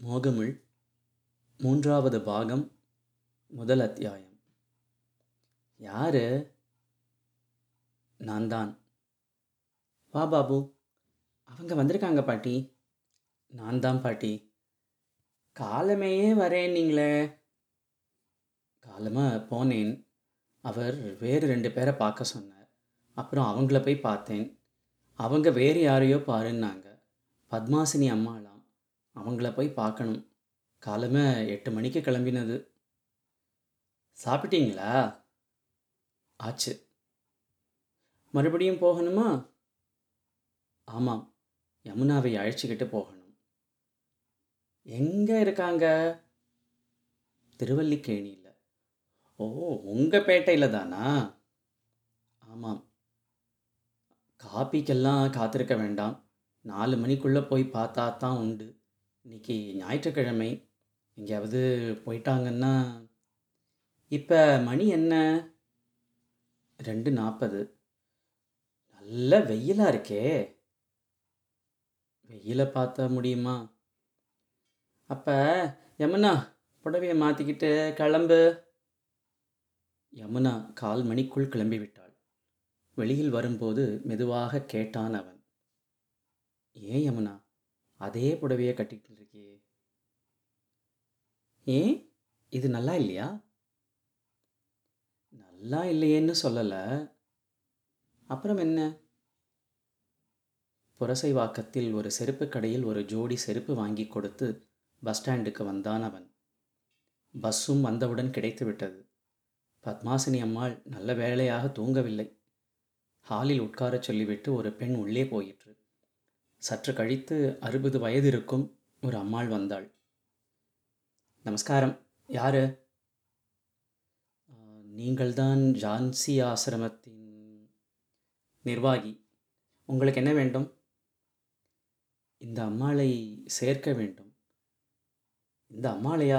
மோகமுள் மூன்றாவது பாகம் முதல் அத்தியாயம் யாரு நான் தான் வா பாபு அவங்க வந்திருக்காங்க பாட்டி நான் தான் பாட்டி காலமேயே வரேன் நீங்களே காலமாக போனேன் அவர் வேறு ரெண்டு பேரை பார்க்க சொன்னார் அப்புறம் அவங்கள போய் பார்த்தேன் அவங்க வேறு யாரையோ பாருன்னாங்க பத்மாசினி அம்மாலாம் அவங்கள போய் பார்க்கணும் காலமே எட்டு மணிக்கு கிளம்பினது சாப்பிட்டீங்களா ஆச்சு மறுபடியும் போகணுமா ஆமாம் யமுனாவை அழைச்சிக்கிட்டு போகணும் எங்கே இருக்காங்க திருவல்லிக்கேணியில் ஓ உங்கள் பேட்டையில் தானா ஆமாம் காப்பிக்கெல்லாம் காத்திருக்க வேண்டாம் நாலு மணிக்குள்ளே போய் பார்த்தா தான் உண்டு இன்னைக்கு ஞாயிற்றுக்கிழமை எங்கேயாவது போயிட்டாங்கன்னா இப்போ மணி என்ன ரெண்டு நாற்பது நல்ல வெயிலாக இருக்கே வெயிலை பார்த்தா முடியுமா அப்போ யமுனா புடவையை மாற்றிக்கிட்டு கிளம்பு யமுனா கால் மணிக்குள் கிளம்பி விட்டாள் வெளியில் வரும்போது மெதுவாக கேட்டான் அவன் ஏன் யமுனா அதே புடவையை கட்டிக்கிட்டு இருக்கியே ஏன் இது நல்லா இல்லையா நல்லா இல்லையேன்னு சொல்லலை அப்புறம் என்ன புரசைவாக்கத்தில் ஒரு செருப்பு கடையில் ஒரு ஜோடி செருப்பு வாங்கி கொடுத்து பஸ் ஸ்டாண்டுக்கு வந்தான் அவன் பஸ்ஸும் வந்தவுடன் கிடைத்து விட்டது பத்மாசினி அம்மாள் நல்ல வேளையாக தூங்கவில்லை ஹாலில் உட்காரச் சொல்லிவிட்டு ஒரு பெண் உள்ளே போயிற்று சற்று கழித்து அறுபது வயது இருக்கும் ஒரு அம்மாள் வந்தாள் நமஸ்காரம் யாரு நீங்கள்தான் ஜான்சி ஆசிரமத்தின் நிர்வாகி உங்களுக்கு என்ன வேண்டும் இந்த அம்மாளை சேர்க்க வேண்டும் இந்த அம்மாளையா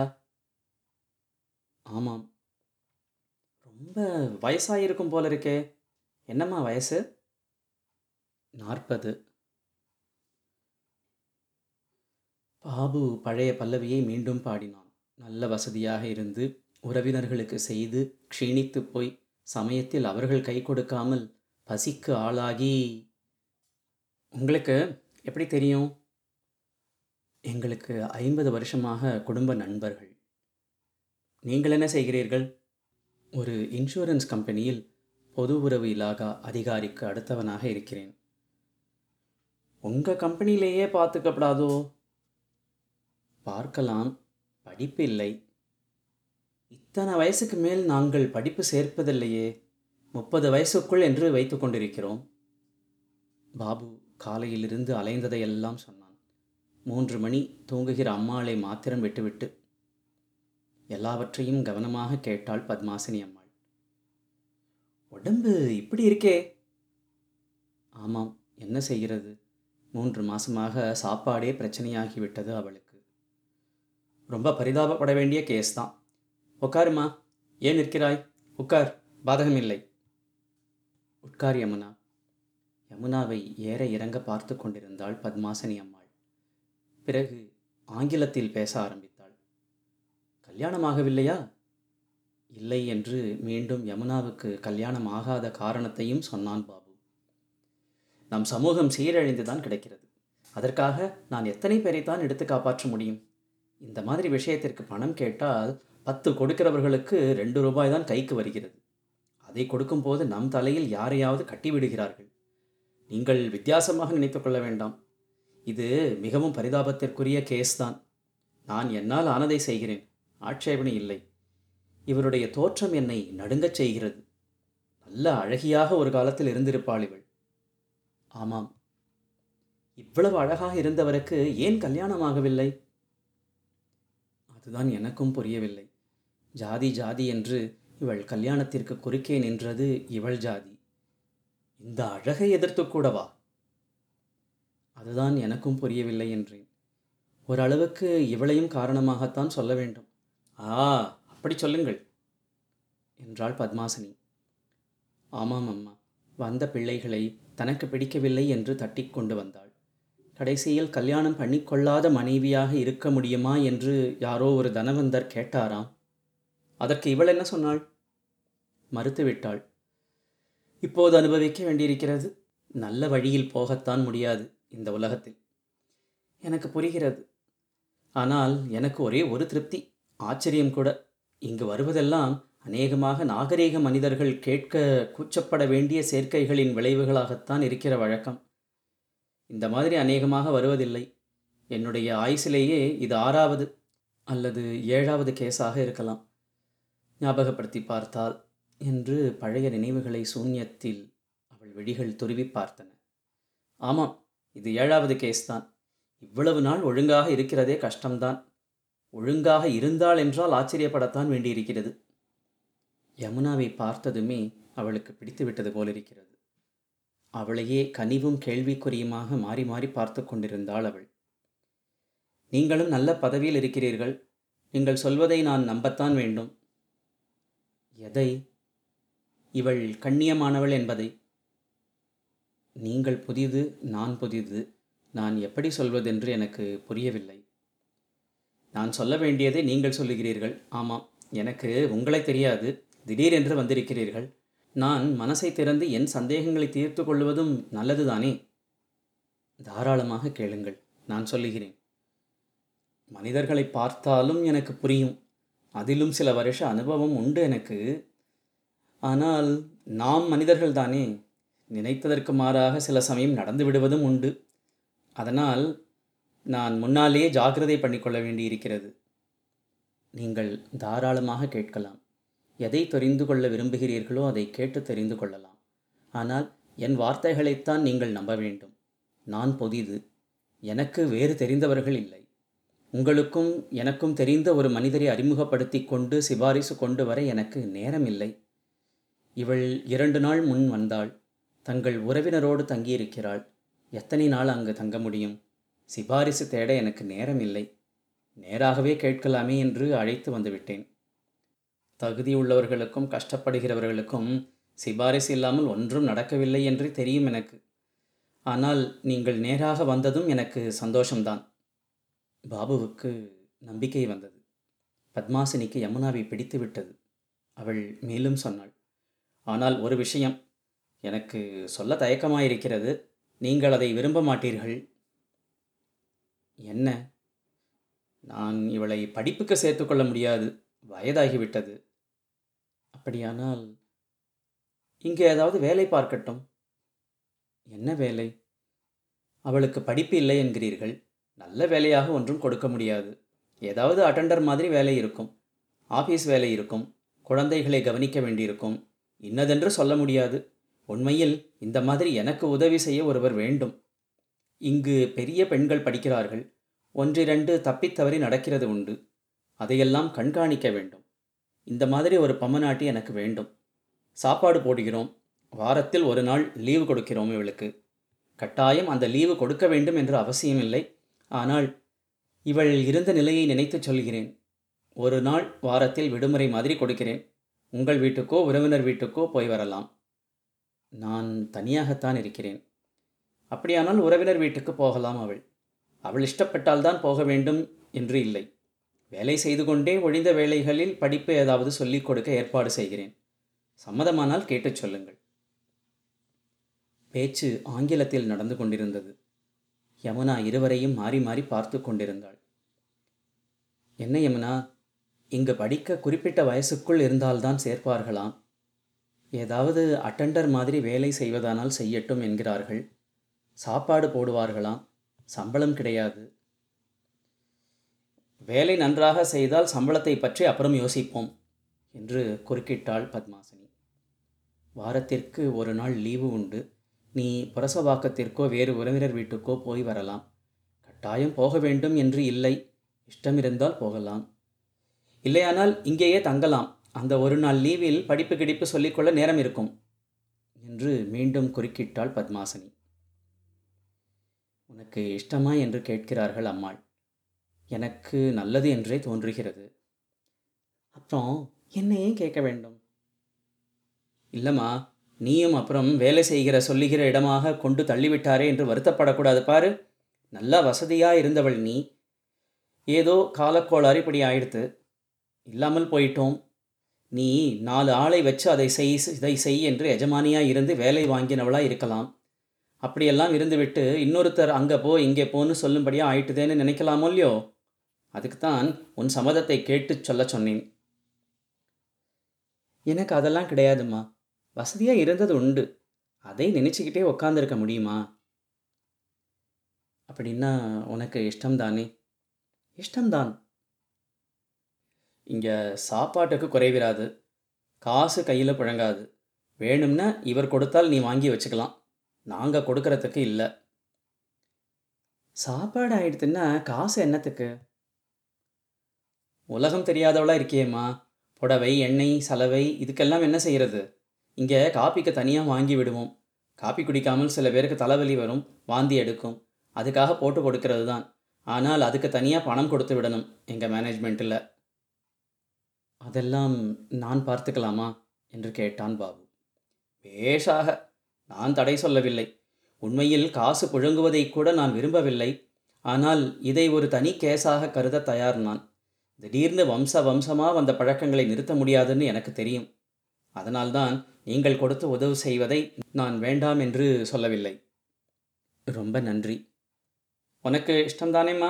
ஆமாம் ரொம்ப வயசாயிருக்கும் போல இருக்கே என்னம்மா வயசு நாற்பது பாபு பழைய பல்லவியை மீண்டும் பாடினான் நல்ல வசதியாக இருந்து உறவினர்களுக்கு செய்து க்ஷீணித்து போய் சமயத்தில் அவர்கள் கை கொடுக்காமல் பசிக்கு ஆளாகி உங்களுக்கு எப்படி தெரியும் எங்களுக்கு ஐம்பது வருஷமாக குடும்ப நண்பர்கள் நீங்கள் என்ன செய்கிறீர்கள் ஒரு இன்சூரன்ஸ் கம்பெனியில் பொது உறவு இலாகா அதிகாரிக்கு அடுத்தவனாக இருக்கிறேன் உங்கள் கம்பெனியிலேயே பார்த்துக்கப்படாதோ பார்க்கலாம் படிப்பு இல்லை இத்தனை வயசுக்கு மேல் நாங்கள் படிப்பு சேர்ப்பதில்லையே முப்பது வயசுக்குள் என்று வைத்து கொண்டிருக்கிறோம் பாபு காலையிலிருந்து அலைந்ததையெல்லாம் சொன்னான் மூன்று மணி தூங்குகிற அம்மாளை மாத்திரம் விட்டுவிட்டு எல்லாவற்றையும் கவனமாக கேட்டாள் பத்மாசினி அம்மாள் உடம்பு இப்படி இருக்கே ஆமாம் என்ன செய்கிறது மூன்று மாசமாக சாப்பாடே பிரச்சனையாகிவிட்டது அவளுக்கு ரொம்ப பரிதாபப்பட வேண்டிய கேஸ் தான் உட்காருமா ஏன் நிற்கிறாய் உட்கார் பாதகம் இல்லை உட்கார் யமுனா யமுனாவை ஏற இறங்க பார்த்து கொண்டிருந்தாள் பத்மாசனி அம்மாள் பிறகு ஆங்கிலத்தில் பேச ஆரம்பித்தாள் கல்யாணமாகவில்லையா இல்லை என்று மீண்டும் யமுனாவுக்கு கல்யாணம் ஆகாத காரணத்தையும் சொன்னான் பாபு நம் சமூகம் சீரழிந்துதான் கிடைக்கிறது அதற்காக நான் எத்தனை பேரைத்தான் எடுத்து காப்பாற்ற முடியும் இந்த மாதிரி விஷயத்திற்கு பணம் கேட்டால் பத்து கொடுக்கிறவர்களுக்கு ரெண்டு ரூபாய் தான் கைக்கு வருகிறது அதை கொடுக்கும்போது நம் தலையில் யாரையாவது கட்டிவிடுகிறார்கள் நீங்கள் வித்தியாசமாக நினைத்து கொள்ள வேண்டாம் இது மிகவும் பரிதாபத்திற்குரிய கேஸ் தான் நான் என்னால் ஆனதை செய்கிறேன் ஆட்சேபனை இல்லை இவருடைய தோற்றம் என்னை நடுங்கச் செய்கிறது நல்ல அழகியாக ஒரு காலத்தில் இருந்திருப்பாள் இவள் ஆமாம் இவ்வளவு அழகாக இருந்தவருக்கு ஏன் கல்யாணமாகவில்லை அதுதான் எனக்கும் புரியவில்லை ஜாதி ஜாதி என்று இவள் கல்யாணத்திற்கு குறுக்கே நின்றது இவள் ஜாதி இந்த அழகை எதிர்த்து கூடவா அதுதான் எனக்கும் புரியவில்லை என்றேன் ஓரளவுக்கு இவளையும் காரணமாகத்தான் சொல்ல வேண்டும் ஆ அப்படி சொல்லுங்கள் என்றாள் பத்மாசினி ஆமாம் அம்மா வந்த பிள்ளைகளை தனக்கு பிடிக்கவில்லை என்று தட்டி கொண்டு வந்தாள் கடைசியில் கல்யாணம் பண்ணிக்கொள்ளாத மனைவியாக இருக்க முடியுமா என்று யாரோ ஒரு தனவந்தர் கேட்டாராம் அதற்கு இவள் என்ன சொன்னாள் மறுத்துவிட்டாள் இப்போது அனுபவிக்க வேண்டியிருக்கிறது நல்ல வழியில் போகத்தான் முடியாது இந்த உலகத்தில் எனக்கு புரிகிறது ஆனால் எனக்கு ஒரே ஒரு திருப்தி ஆச்சரியம் கூட இங்கு வருவதெல்லாம் அநேகமாக நாகரீக மனிதர்கள் கேட்க கூச்சப்பட வேண்டிய சேர்க்கைகளின் விளைவுகளாகத்தான் இருக்கிற வழக்கம் இந்த மாதிரி அநேகமாக வருவதில்லை என்னுடைய ஆயுசிலேயே இது ஆறாவது அல்லது ஏழாவது கேஸாக இருக்கலாம் ஞாபகப்படுத்தி பார்த்தால் என்று பழைய நினைவுகளை சூன்யத்தில் அவள் விழிகள் துருவி பார்த்தன ஆமாம் இது ஏழாவது கேஸ் தான் இவ்வளவு நாள் ஒழுங்காக இருக்கிறதே கஷ்டம்தான் ஒழுங்காக இருந்தாள் என்றால் ஆச்சரியப்படத்தான் வேண்டியிருக்கிறது யமுனாவை பார்த்ததுமே அவளுக்கு பிடித்து விட்டது போலிருக்கிறது அவளையே கனிவும் கேள்விக்குறியுமாக மாறி மாறி பார்த்து கொண்டிருந்தாள் அவள் நீங்களும் நல்ல பதவியில் இருக்கிறீர்கள் நீங்கள் சொல்வதை நான் நம்பத்தான் வேண்டும் எதை இவள் கண்ணியமானவள் என்பதை நீங்கள் புதிது நான் புதிது நான் எப்படி சொல்வதென்று எனக்கு புரியவில்லை நான் சொல்ல வேண்டியதை நீங்கள் சொல்லுகிறீர்கள் ஆமாம் எனக்கு உங்களை தெரியாது திடீரென்று வந்திருக்கிறீர்கள் நான் மனசை திறந்து என் சந்தேகங்களை தீர்த்து கொள்வதும் நல்லதுதானே தாராளமாக கேளுங்கள் நான் சொல்லுகிறேன் மனிதர்களை பார்த்தாலும் எனக்கு புரியும் அதிலும் சில வருஷ அனுபவம் உண்டு எனக்கு ஆனால் நாம் மனிதர்கள்தானே நினைத்ததற்கு மாறாக சில சமயம் நடந்து விடுவதும் உண்டு அதனால் நான் முன்னாலேயே ஜாக்கிரதை பண்ணிக்கொள்ள வேண்டியிருக்கிறது நீங்கள் தாராளமாக கேட்கலாம் எதை தெரிந்து கொள்ள விரும்புகிறீர்களோ அதை கேட்டு தெரிந்து கொள்ளலாம் ஆனால் என் வார்த்தைகளைத்தான் நீங்கள் நம்ப வேண்டும் நான் புதிது எனக்கு வேறு தெரிந்தவர்கள் இல்லை உங்களுக்கும் எனக்கும் தெரிந்த ஒரு மனிதரை அறிமுகப்படுத்தி கொண்டு சிபாரிசு கொண்டு வர எனக்கு நேரம் இல்லை இவள் இரண்டு நாள் முன் வந்தாள் தங்கள் உறவினரோடு தங்கியிருக்கிறாள் எத்தனை நாள் அங்கு தங்க முடியும் சிபாரிசு தேட எனக்கு நேரம் இல்லை நேராகவே கேட்கலாமே என்று அழைத்து வந்துவிட்டேன் தகுதியுள்ளவர்களுக்கும் கஷ்டப்படுகிறவர்களுக்கும் சிபாரிசு இல்லாமல் ஒன்றும் நடக்கவில்லை என்று தெரியும் எனக்கு ஆனால் நீங்கள் நேராக வந்ததும் எனக்கு சந்தோஷம்தான் பாபுவுக்கு நம்பிக்கை வந்தது பத்மாசினிக்கு யமுனாவை பிடித்து விட்டது அவள் மேலும் சொன்னாள் ஆனால் ஒரு விஷயம் எனக்கு சொல்ல தயக்கமாயிருக்கிறது நீங்கள் அதை விரும்ப மாட்டீர்கள் என்ன நான் இவளை படிப்புக்கு சேர்த்துக்கொள்ள முடியாது வயதாகிவிட்டது அப்படியானால் இங்கே ஏதாவது வேலை பார்க்கட்டும் என்ன வேலை அவளுக்கு படிப்பு இல்லை என்கிறீர்கள் நல்ல வேலையாக ஒன்றும் கொடுக்க முடியாது ஏதாவது அட்டெண்டர் மாதிரி வேலை இருக்கும் ஆஃபீஸ் வேலை இருக்கும் குழந்தைகளை கவனிக்க வேண்டியிருக்கும் இன்னதென்று சொல்ல முடியாது உண்மையில் இந்த மாதிரி எனக்கு உதவி செய்ய ஒருவர் வேண்டும் இங்கு பெரிய பெண்கள் படிக்கிறார்கள் ஒன்றிரண்டு தப்பித்தவறி நடக்கிறது உண்டு அதையெல்லாம் கண்காணிக்க வேண்டும் இந்த மாதிரி ஒரு பம்மநாட்டி எனக்கு வேண்டும் சாப்பாடு போடுகிறோம் வாரத்தில் ஒரு நாள் லீவு கொடுக்கிறோம் இவளுக்கு கட்டாயம் அந்த லீவு கொடுக்க வேண்டும் என்று அவசியமில்லை ஆனால் இவள் இருந்த நிலையை நினைத்துச் சொல்கிறேன் ஒரு நாள் வாரத்தில் விடுமுறை மாதிரி கொடுக்கிறேன் உங்கள் வீட்டுக்கோ உறவினர் வீட்டுக்கோ போய் வரலாம் நான் தனியாகத்தான் இருக்கிறேன் அப்படியானால் உறவினர் வீட்டுக்கு போகலாம் அவள் அவள் இஷ்டப்பட்டால்தான் போக வேண்டும் என்று இல்லை வேலை செய்து கொண்டே ஒழிந்த வேலைகளில் படிப்பு ஏதாவது சொல்லிக் கொடுக்க ஏற்பாடு செய்கிறேன் சம்மதமானால் கேட்டுச் சொல்லுங்கள் பேச்சு ஆங்கிலத்தில் நடந்து கொண்டிருந்தது யமுனா இருவரையும் மாறி மாறி பார்த்து கொண்டிருந்தாள் என்ன யமுனா இங்கு படிக்க குறிப்பிட்ட வயசுக்குள் இருந்தால்தான் சேர்ப்பார்களாம் ஏதாவது அட்டெண்டர் மாதிரி வேலை செய்வதானால் செய்யட்டும் என்கிறார்கள் சாப்பாடு போடுவார்களாம் சம்பளம் கிடையாது வேலை நன்றாக செய்தால் சம்பளத்தை பற்றி அப்புறம் யோசிப்போம் என்று குறுக்கிட்டாள் பத்மாசினி வாரத்திற்கு ஒரு நாள் லீவு உண்டு நீ புரசவாக்கத்திற்கோ வேறு உறவினர் வீட்டுக்கோ போய் வரலாம் கட்டாயம் போக வேண்டும் என்று இல்லை இஷ்டமிருந்தால் போகலாம் இல்லையானால் இங்கேயே தங்கலாம் அந்த ஒரு நாள் லீவில் படிப்பு கிடிப்பு சொல்லிக்கொள்ள நேரம் இருக்கும் என்று மீண்டும் குறுக்கிட்டாள் பத்மாசினி உனக்கு இஷ்டமா என்று கேட்கிறார்கள் அம்மாள் எனக்கு நல்லது என்றே தோன்றுகிறது அப்புறம் என்ன ஏன் கேட்க வேண்டும் இல்லைம்மா நீயும் அப்புறம் வேலை செய்கிற சொல்லுகிற இடமாக கொண்டு தள்ளிவிட்டாரே என்று வருத்தப்படக்கூடாது பாரு நல்லா வசதியாக இருந்தவள் நீ ஏதோ காலக்கோளாறு இப்படி ஆயிடுத்து இல்லாமல் போயிட்டோம் நீ நாலு ஆளை வச்சு அதை செய் இதை செய் என்று எஜமானியாக இருந்து வேலை வாங்கினவளாக இருக்கலாம் அப்படியெல்லாம் இருந்துவிட்டு இன்னொருத்தர் அங்கே போ இங்கே போன்னு சொல்லும்படியாக ஆயிட்டுதேன்னு நினைக்கலாமோ இல்லையோ அதுக்கு தான் உன் சம்மதத்தை கேட்டு சொல்ல சொன்னேன் எனக்கு அதெல்லாம் கிடையாதும்மா வசதியாக இருந்தது உண்டு அதை நினச்சிக்கிட்டே உக்காந்துருக்க முடியுமா அப்படின்னா உனக்கு இஷ்டம்தானே இஷ்டம்தான் இங்கே சாப்பாட்டுக்கு குறைவிராது காசு கையில் புழங்காது வேணும்னா இவர் கொடுத்தால் நீ வாங்கி வச்சுக்கலாம் நாங்கள் கொடுக்கறதுக்கு இல்லை சாப்பாடு ஆயிடுத்துன்னா காசு என்னத்துக்கு உலகம் தெரியாதவளா இருக்கியேம்மா புடவை எண்ணெய் சலவை இதுக்கெல்லாம் என்ன செய்கிறது இங்கே காப்பிக்கு தனியாக வாங்கி விடுவோம் காப்பி குடிக்காமல் சில பேருக்கு தலைவலி வரும் வாந்தி எடுக்கும் அதுக்காக போட்டு கொடுக்கறது தான் ஆனால் அதுக்கு தனியாக பணம் கொடுத்து விடணும் எங்கள் மேனேஜ்மெண்ட்டில் அதெல்லாம் நான் பார்த்துக்கலாமா என்று கேட்டான் பாபு பேஷாக நான் தடை சொல்லவில்லை உண்மையில் காசு புழங்குவதை கூட நான் விரும்பவில்லை ஆனால் இதை ஒரு தனி கேஸாக கருத தயார் நான் திடீர்னு வம்ச வம்சமாக வந்த பழக்கங்களை நிறுத்த முடியாதுன்னு எனக்கு தெரியும் அதனால்தான் நீங்கள் கொடுத்து உதவு செய்வதை நான் வேண்டாம் என்று சொல்லவில்லை ரொம்ப நன்றி உனக்கு இஷ்டம்தானேம்மா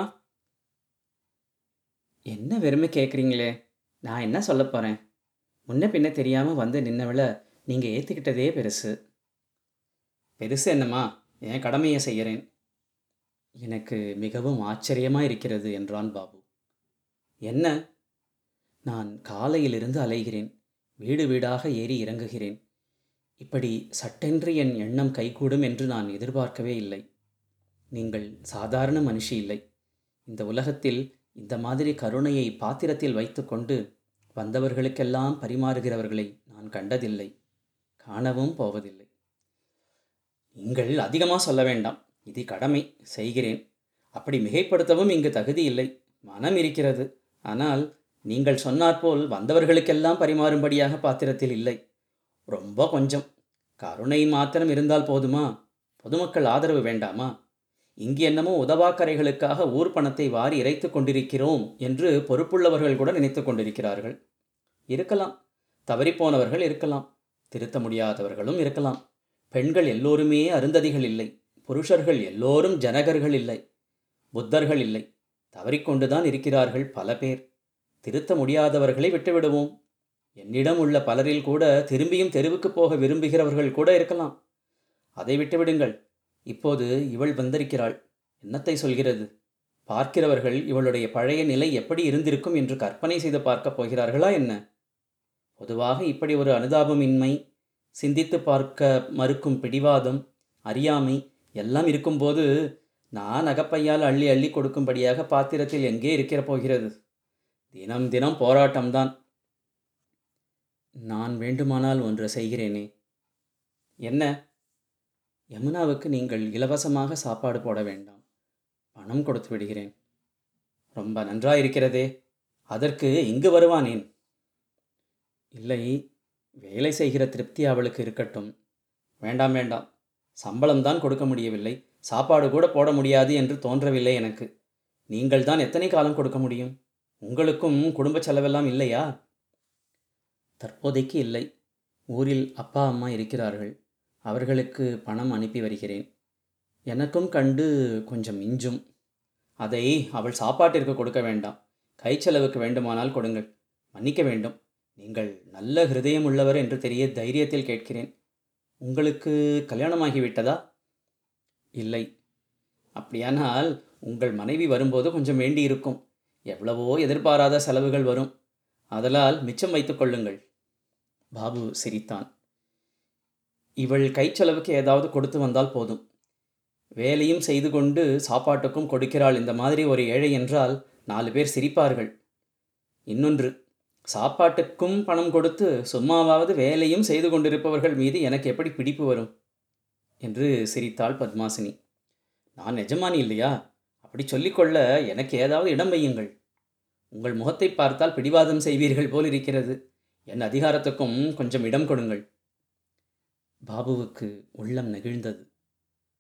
என்ன வெறுமை கேட்குறீங்களே நான் என்ன சொல்ல போகிறேன் முன்ன பின்ன தெரியாமல் வந்து நின்னவளை நீங்கள் ஏற்றுக்கிட்டதே பெருசு பெருசு என்னம்மா என் கடமையை செய்கிறேன் எனக்கு மிகவும் ஆச்சரியமாக இருக்கிறது என்றான் பாபு என்ன நான் காலையிலிருந்து அலைகிறேன் வீடு வீடாக ஏறி இறங்குகிறேன் இப்படி சட்டென்று என் எண்ணம் கைகூடும் என்று நான் எதிர்பார்க்கவே இல்லை நீங்கள் சாதாரண மனுஷி இல்லை இந்த உலகத்தில் இந்த மாதிரி கருணையை பாத்திரத்தில் வைத்துக்கொண்டு வந்தவர்களுக்கெல்லாம் பரிமாறுகிறவர்களை நான் கண்டதில்லை காணவும் போவதில்லை நீங்கள் அதிகமாக சொல்ல வேண்டாம் இது கடமை செய்கிறேன் அப்படி மிகைப்படுத்தவும் இங்கு தகுதி இல்லை மனம் இருக்கிறது ஆனால் நீங்கள் சொன்னாற்போல் வந்தவர்களுக்கெல்லாம் பரிமாறும்படியாக பாத்திரத்தில் இல்லை ரொம்ப கொஞ்சம் கருணை மாத்திரம் இருந்தால் போதுமா பொதுமக்கள் ஆதரவு வேண்டாமா இங்கு என்னமோ உதவாக்கரைகளுக்காக ஊர் பணத்தை வாரி இறைத்து கொண்டிருக்கிறோம் என்று பொறுப்புள்ளவர்கள் கூட நினைத்து கொண்டிருக்கிறார்கள் இருக்கலாம் தவறிப்போனவர்கள் இருக்கலாம் திருத்த முடியாதவர்களும் இருக்கலாம் பெண்கள் எல்லோருமே அருந்ததிகள் இல்லை புருஷர்கள் எல்லோரும் ஜனகர்கள் இல்லை புத்தர்கள் இல்லை தவறிக்கொண்டுதான் இருக்கிறார்கள் பல பேர் திருத்த முடியாதவர்களை விட்டுவிடுவோம் என்னிடம் உள்ள பலரில் கூட திரும்பியும் தெருவுக்கு போக விரும்புகிறவர்கள் கூட இருக்கலாம் அதை விட்டுவிடுங்கள் இப்போது இவள் வந்திருக்கிறாள் என்னத்தை சொல்கிறது பார்க்கிறவர்கள் இவளுடைய பழைய நிலை எப்படி இருந்திருக்கும் என்று கற்பனை செய்து பார்க்கப் போகிறார்களா என்ன பொதுவாக இப்படி ஒரு அனுதாபமின்மை சிந்தித்து பார்க்க மறுக்கும் பிடிவாதம் அறியாமை எல்லாம் இருக்கும்போது நான் அகப்பையால் அள்ளி அள்ளி கொடுக்கும்படியாக பாத்திரத்தில் எங்கே இருக்கிற போகிறது தினம் தினம் போராட்டம்தான் நான் வேண்டுமானால் ஒன்று செய்கிறேனே என்ன யமுனாவுக்கு நீங்கள் இலவசமாக சாப்பாடு போட வேண்டாம் பணம் கொடுத்து விடுகிறேன் ரொம்ப நன்றாயிருக்கிறதே அதற்கு இங்கு வருவானேன் இல்லை வேலை செய்கிற திருப்தி அவளுக்கு இருக்கட்டும் வேண்டாம் வேண்டாம் சம்பளம் தான் கொடுக்க முடியவில்லை சாப்பாடு கூட போட முடியாது என்று தோன்றவில்லை எனக்கு நீங்கள் தான் எத்தனை காலம் கொடுக்க முடியும் உங்களுக்கும் குடும்ப செலவெல்லாம் இல்லையா தற்போதைக்கு இல்லை ஊரில் அப்பா அம்மா இருக்கிறார்கள் அவர்களுக்கு பணம் அனுப்பி வருகிறேன் எனக்கும் கண்டு கொஞ்சம் மிஞ்சும் அதை அவள் சாப்பாட்டிற்கு கொடுக்க வேண்டாம் கைச்செலவுக்கு வேண்டுமானால் கொடுங்கள் மன்னிக்க வேண்டும் நீங்கள் நல்ல ஹிருதயம் உள்ளவர் என்று தெரிய தைரியத்தில் கேட்கிறேன் உங்களுக்கு கல்யாணமாகிவிட்டதா இல்லை அப்படியானால் உங்கள் மனைவி வரும்போது கொஞ்சம் வேண்டி இருக்கும் எவ்வளவோ எதிர்பாராத செலவுகள் வரும் அதலால் மிச்சம் வைத்துக் கொள்ளுங்கள் பாபு சிரித்தான் இவள் கைச்செலவுக்கு ஏதாவது கொடுத்து வந்தால் போதும் வேலையும் செய்து கொண்டு சாப்பாட்டுக்கும் கொடுக்கிறாள் இந்த மாதிரி ஒரு ஏழை என்றால் நாலு பேர் சிரிப்பார்கள் இன்னொன்று சாப்பாட்டுக்கும் பணம் கொடுத்து சும்மாவாவது வேலையும் செய்து கொண்டிருப்பவர்கள் மீது எனக்கு எப்படி பிடிப்பு வரும் என்று சிரித்தாள் பத்மாசினி நான் எஜமானி இல்லையா அப்படி சொல்லிக்கொள்ள எனக்கு ஏதாவது இடம் வையுங்கள் உங்கள் முகத்தை பார்த்தால் பிடிவாதம் செய்வீர்கள் போல் இருக்கிறது என் அதிகாரத்துக்கும் கொஞ்சம் இடம் கொடுங்கள் பாபுவுக்கு உள்ளம் நெகிழ்ந்தது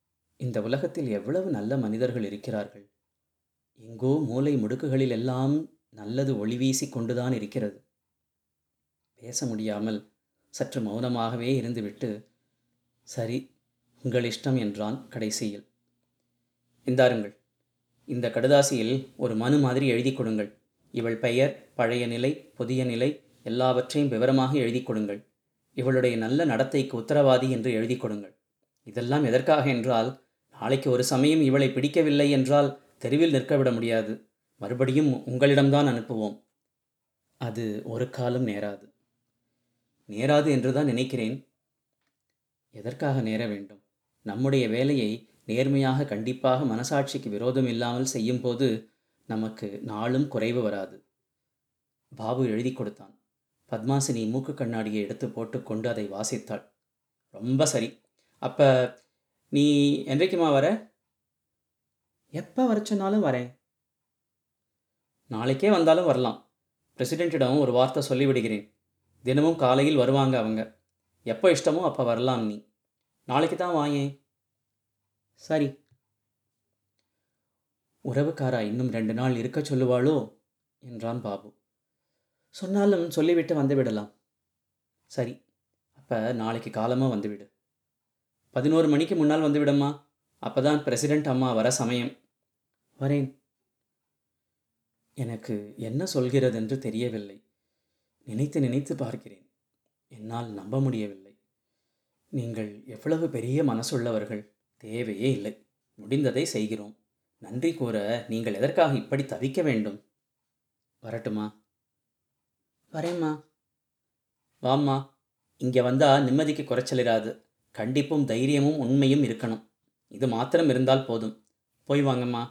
இந்த உலகத்தில் எவ்வளவு நல்ல மனிதர்கள் இருக்கிறார்கள் எங்கோ மூலை முடுக்குகளில் எல்லாம் நல்லது ஒளி வீசி கொண்டுதான் இருக்கிறது பேச முடியாமல் சற்று மௌனமாகவே இருந்துவிட்டு சரி உங்கள் இஷ்டம் என்றான் கடைசியில் இந்தாருங்கள் இந்த கடுதாசியில் ஒரு மனு மாதிரி எழுதி கொடுங்கள் இவள் பெயர் பழைய நிலை புதிய நிலை எல்லாவற்றையும் விவரமாக எழுதி கொடுங்கள் இவளுடைய நல்ல நடத்தைக்கு உத்தரவாதி என்று எழுதி கொடுங்கள் இதெல்லாம் எதற்காக என்றால் நாளைக்கு ஒரு சமயம் இவளை பிடிக்கவில்லை என்றால் தெருவில் நிற்க விட முடியாது மறுபடியும் உங்களிடம்தான் அனுப்புவோம் அது ஒரு காலம் நேராது நேராது என்றுதான் நினைக்கிறேன் எதற்காக நேர வேண்டும் நம்முடைய வேலையை நேர்மையாக கண்டிப்பாக மனசாட்சிக்கு விரோதம் இல்லாமல் செய்யும்போது நமக்கு நாளும் குறைவு வராது பாபு எழுதி கொடுத்தான் பத்மாசினி மூக்கு கண்ணாடியை எடுத்து போட்டுக்கொண்டு அதை வாசித்தாள் ரொம்ப சரி அப்போ நீ என்றைக்குமா வர எப்போ வர சொன்னாலும் வரேன் நாளைக்கே வந்தாலும் வரலாம் பிரசிடெண்ட்டிடம் ஒரு வார்த்தை சொல்லிவிடுகிறேன் தினமும் காலையில் வருவாங்க அவங்க எப்போ இஷ்டமோ அப்போ வரலாம் நீ நாளைக்கு தான் வாயேன் சரி உறவுக்காரா இன்னும் ரெண்டு நாள் இருக்க சொல்லுவாளோ என்றான் பாபு சொன்னாலும் சொல்லிவிட்டு வந்து விடலாம் சரி அப்போ நாளைக்கு காலமாக வந்துவிடு பதினோரு மணிக்கு முன்னால் வந்து விடம்மா அப்போ தான் பிரசிடெண்ட் அம்மா வர சமயம் வரேன் எனக்கு என்ன சொல்கிறது என்று தெரியவில்லை நினைத்து நினைத்து பார்க்கிறேன் என்னால் நம்ப முடியவில்லை நீங்கள் எவ்வளவு பெரிய மனசுள்ளவர்கள் தேவையே இல்லை முடிந்ததை செய்கிறோம் நன்றி கூற நீங்கள் எதற்காக இப்படி தவிக்க வேண்டும் வரட்டுமா வரேம்மா வாம்மா இங்கே வந்தால் நிம்மதிக்கு குறைச்சலிராது கண்டிப்பும் தைரியமும் உண்மையும் இருக்கணும் இது மாத்திரம் இருந்தால் போதும் போய் வாங்கம்மா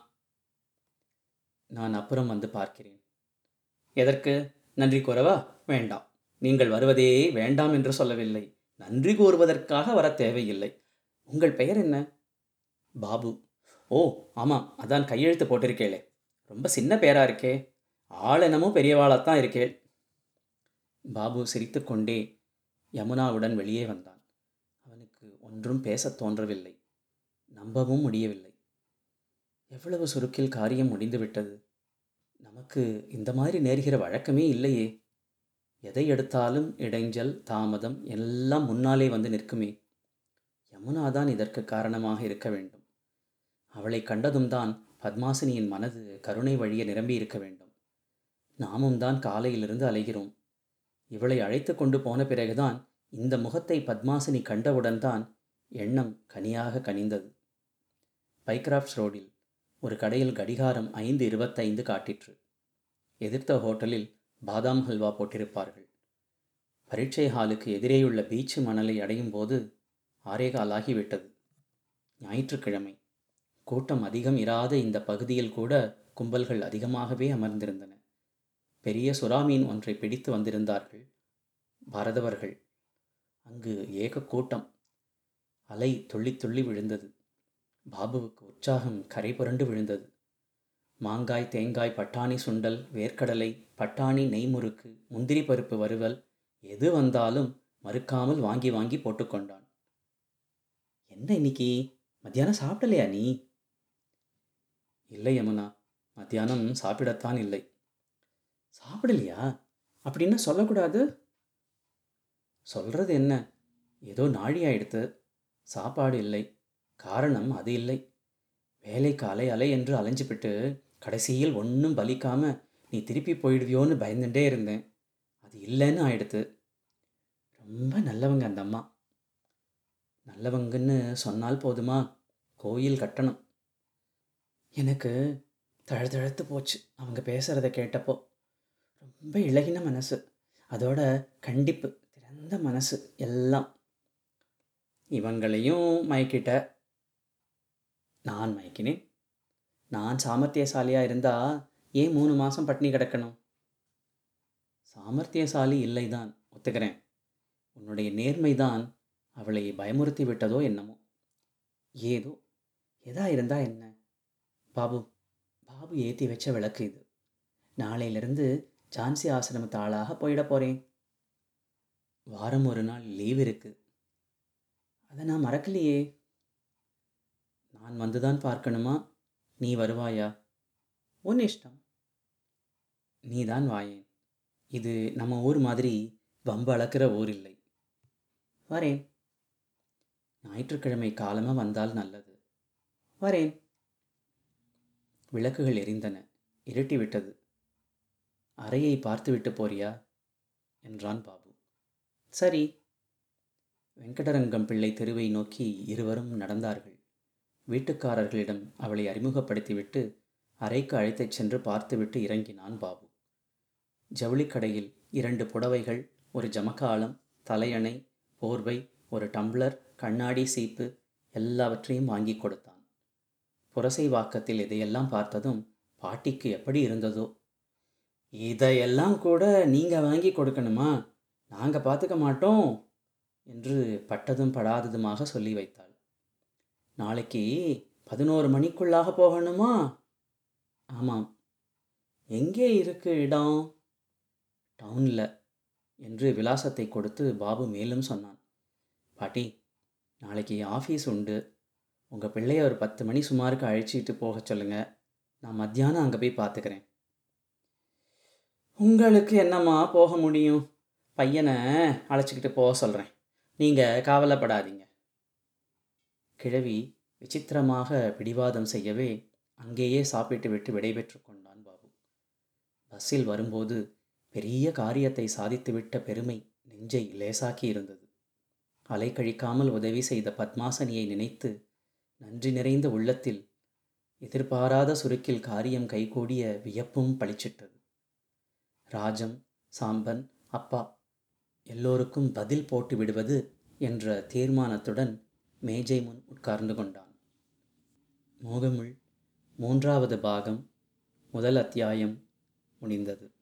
நான் அப்புறம் வந்து பார்க்கிறேன் எதற்கு நன்றி கூறவா வேண்டாம் நீங்கள் வருவதே வேண்டாம் என்று சொல்லவில்லை நன்றி கூறுவதற்காக வர தேவையில்லை உங்கள் பெயர் என்ன பாபு ஓ ஆமாம் அதான் கையெழுத்து போட்டிருக்கேளே ரொம்ப சின்ன பேரா இருக்கே ஆள் என்னமோ பெரியவாளாத்தான் இருக்கேள் பாபு சிரித்துக்கொண்டே யமுனாவுடன் வெளியே வந்தான் அவனுக்கு ஒன்றும் பேசத் தோன்றவில்லை நம்பவும் முடியவில்லை எவ்வளவு சுருக்கில் காரியம் முடிந்துவிட்டது நமக்கு இந்த மாதிரி நேர்கிற வழக்கமே இல்லையே எதை எடுத்தாலும் இடைஞ்சல் தாமதம் எல்லாம் முன்னாலே வந்து நிற்குமே யமுனா தான் இதற்கு காரணமாக இருக்க வேண்டும் அவளை கண்டதும் தான் பத்மாசினியின் மனது கருணை வழிய நிரம்பி இருக்க வேண்டும் நாமும் தான் காலையிலிருந்து அலைகிறோம் இவளை அழைத்து கொண்டு போன பிறகுதான் இந்த முகத்தை பத்மாசினி கண்டவுடன் தான் எண்ணம் கனியாக கனிந்தது பைக்ராஃப்ட்ஸ் ரோடில் ஒரு கடையில் கடிகாரம் ஐந்து இருபத்தைந்து காட்டிற்று எதிர்த்த ஹோட்டலில் பாதாம் ஹல்வா போட்டிருப்பார்கள் பரீட்சை ஹாலுக்கு எதிரேயுள்ள பீச்சு மணலை அடையும் போது ஆரேகால் ஆகிவிட்டது ஞாயிற்றுக்கிழமை கூட்டம் அதிகம் இராத இந்த பகுதியில் கூட கும்பல்கள் அதிகமாகவே அமர்ந்திருந்தன பெரிய சுறாமீன் ஒன்றை பிடித்து வந்திருந்தார்கள் பரதவர்கள் அங்கு ஏக கூட்டம் அலை துள்ளி துள்ளி விழுந்தது பாபுவுக்கு உற்சாகம் கரை புரண்டு விழுந்தது மாங்காய் தேங்காய் பட்டாணி சுண்டல் வேர்க்கடலை பட்டாணி நெய் முறுக்கு முந்திரி பருப்பு வறுவல் எது வந்தாலும் மறுக்காமல் வாங்கி வாங்கி போட்டுக்கொண்டான் என்ன இன்னைக்கு மத்தியானம் சாப்பிடலையா நீ இல்லை யமுனா மத்தியானம் சாப்பிடத்தான் இல்லை சாப்பிடலையா அப்படின்னா சொல்லக்கூடாது சொல்கிறது என்ன ஏதோ நாழி ஆயிடுத்து சாப்பாடு இல்லை காரணம் அது இல்லை வேலைக்கு அலை அலை என்று அலைஞ்சுபிட்டு கடைசியில் ஒன்றும் பலிக்காம நீ திருப்பி போயிடுவியோன்னு பயந்துட்டே இருந்தேன் அது இல்லைன்னு ஆயிடுத்து ரொம்ப நல்லவங்க அந்த அம்மா நல்லவங்கன்னு சொன்னால் போதுமா கோயில் கட்டணும் எனக்கு தழுதழுத்து போச்சு அவங்க பேசுகிறத கேட்டப்போ ரொம்ப இழகின மனசு அதோட கண்டிப்பு திறந்த மனசு எல்லாம் இவங்களையும் மயக்கிட்ட நான் மயக்கினேன் நான் சாமர்த்தியசாலியாக இருந்தால் ஏன் மூணு மாதம் பட்டினி கிடக்கணும் சாமர்த்தியசாலி இல்லைதான் ஒத்துக்கிறேன் உன்னுடைய நேர்மைதான் அவளை பயமுறுத்தி விட்டதோ என்னமோ ஏதோ எதா இருந்தா என்ன பாபு பாபு ஏற்றி வச்ச விளக்கு இது நாளையிலிருந்து ஜான்சி ஆசிரமத்து ஆளாக போயிட போகிறேன் வாரம் ஒரு நாள் லீவ் இருக்கு அதை நான் மறக்கலையே நான் வந்துதான் பார்க்கணுமா நீ வருவாயா உன் இஷ்டம் நீதான் வாயேன் இது நம்ம ஊர் மாதிரி வம்பு அளக்கிற ஊர் இல்லை வரேன் ஞாயிற்றுக்கிழமை காலமாக வந்தால் நல்லது வரேன் விளக்குகள் எரிந்தன இருட்டி விட்டது அறையை பார்த்துவிட்டு போறியா என்றான் பாபு சரி வெங்கடரங்கம் பிள்ளை தெருவை நோக்கி இருவரும் நடந்தார்கள் வீட்டுக்காரர்களிடம் அவளை அறிமுகப்படுத்திவிட்டு அறைக்கு அழைத்துச் சென்று பார்த்துவிட்டு இறங்கினான் பாபு ஜவுளிக்கடையில் இரண்டு புடவைகள் ஒரு ஜமக்காலம் தலையணை போர்வை ஒரு டம்ளர் கண்ணாடி சீப்பு எல்லாவற்றையும் வாங்கி கொடுத்தான் புரசை வாக்கத்தில் இதையெல்லாம் பார்த்ததும் பாட்டிக்கு எப்படி இருந்ததோ இதையெல்லாம் கூட நீங்கள் வாங்கி கொடுக்கணுமா நாங்கள் பார்த்துக்க மாட்டோம் என்று பட்டதும் படாததுமாக சொல்லி வைத்தாள் நாளைக்கு பதினோரு மணிக்குள்ளாக போகணுமா ஆமாம் எங்கே இருக்கு இடம் டவுனில் என்று விலாசத்தை கொடுத்து பாபு மேலும் சொன்னான் பாட்டி நாளைக்கு ஆஃபீஸ் உண்டு உங்கள் பிள்ளைய ஒரு பத்து மணி சுமாருக்கு அழைச்சிட்டு போக சொல்லுங்க நான் மத்தியானம் அங்கே போய் பார்த்துக்கிறேன் உங்களுக்கு என்னம்மா போக முடியும் பையனை அழைச்சிக்கிட்டு போக சொல்கிறேன் நீங்கள் கவலைப்படாதீங்க கிழவி விசித்திரமாக பிடிவாதம் செய்யவே அங்கேயே சாப்பிட்டு விட்டு விடைபெற்று கொண்டான் பாபு பஸ்ஸில் வரும்போது பெரிய காரியத்தை சாதித்துவிட்ட பெருமை நெஞ்சை லேசாக்கி இருந்தது அலைக்கழிக்காமல் உதவி செய்த பத்மாசனியை நினைத்து நன்றி நிறைந்த உள்ளத்தில் எதிர்பாராத சுருக்கில் காரியம் கைகூடிய வியப்பும் பளிச்சிட்டது ராஜம் சாம்பன் அப்பா எல்லோருக்கும் பதில் போட்டு விடுவது என்ற தீர்மானத்துடன் மேஜை முன் உட்கார்ந்து கொண்டான் மோகமுள் மூன்றாவது பாகம் முதல் அத்தியாயம் முடிந்தது